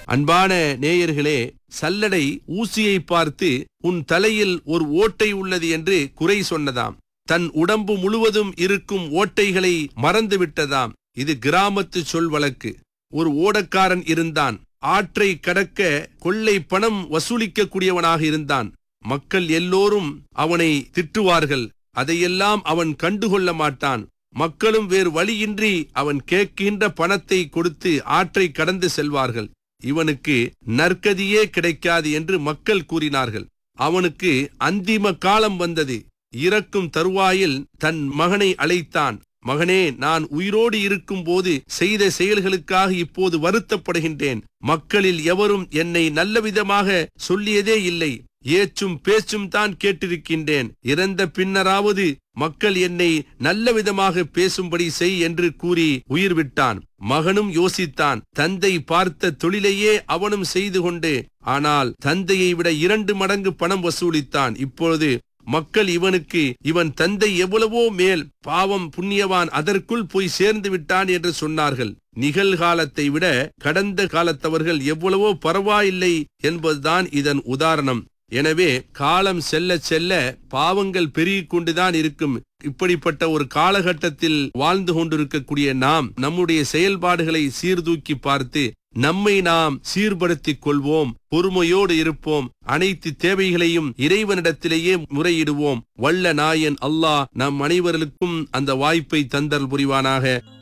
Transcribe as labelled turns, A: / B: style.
A: அன்பான நேயர்களே சல்லடை ஊசியை பார்த்து உன் தலையில் ஒரு ஓட்டை உள்ளது என்று குறை சொன்னதாம் தன் உடம்பு முழுவதும் இருக்கும் ஓட்டைகளை மறந்துவிட்டதாம் இது கிராமத்து சொல் வழக்கு ஒரு ஓடக்காரன் இருந்தான் ஆற்றை கடக்க கொள்ளை பணம் வசூலிக்கக்கூடியவனாக இருந்தான் மக்கள் எல்லோரும் அவனை திட்டுவார்கள் அதையெல்லாம் அவன் கண்டுகொள்ள மாட்டான் மக்களும் வேறு வழியின்றி அவன் கேட்கின்ற பணத்தை கொடுத்து ஆற்றை கடந்து செல்வார்கள் இவனுக்கு நற்கதியே கிடைக்காது என்று மக்கள் கூறினார்கள் அவனுக்கு அந்திம காலம் வந்தது இறக்கும் தருவாயில் தன் மகனை அழைத்தான் மகனே நான் உயிரோடு இருக்கும் போது செய்த செயல்களுக்காக இப்போது வருத்தப்படுகின்றேன் மக்களில் எவரும் என்னை நல்ல விதமாக சொல்லியதே இல்லை ஏச்சும் பேச்சும் தான் கேட்டிருக்கின்றேன் இறந்த பின்னராவது மக்கள் என்னை நல்ல விதமாக பேசும்படி செய் என்று கூறி உயிர் விட்டான் மகனும் யோசித்தான் தந்தை பார்த்த தொழிலையே அவனும் செய்து கொண்டு ஆனால் தந்தையை விட இரண்டு மடங்கு பணம் வசூலித்தான் இப்பொழுது மக்கள் இவனுக்கு இவன் தந்தை எவ்வளவோ மேல் பாவம் புண்ணியவான் அதற்குள் போய் சேர்ந்து விட்டான் என்று சொன்னார்கள் நிகழ்காலத்தை விட கடந்த காலத்தவர்கள் எவ்வளவோ பரவாயில்லை என்பதுதான் இதன் உதாரணம் எனவே காலம் செல்ல செல்ல பாவங்கள் பெருகிக் கொண்டுதான் இருக்கும் இப்படிப்பட்ட ஒரு காலகட்டத்தில் வாழ்ந்து கொண்டிருக்கக்கூடிய நாம் நம்முடைய செயல்பாடுகளை சீர்தூக்கி பார்த்து நம்மை நாம் சீர்படுத்திக் கொள்வோம் பொறுமையோடு இருப்போம் அனைத்து தேவைகளையும் இறைவனிடத்திலேயே முறையிடுவோம் வல்ல நாயன் அல்லாஹ் நம் அனைவருக்கும் அந்த வாய்ப்பை தந்தல் புரிவானாக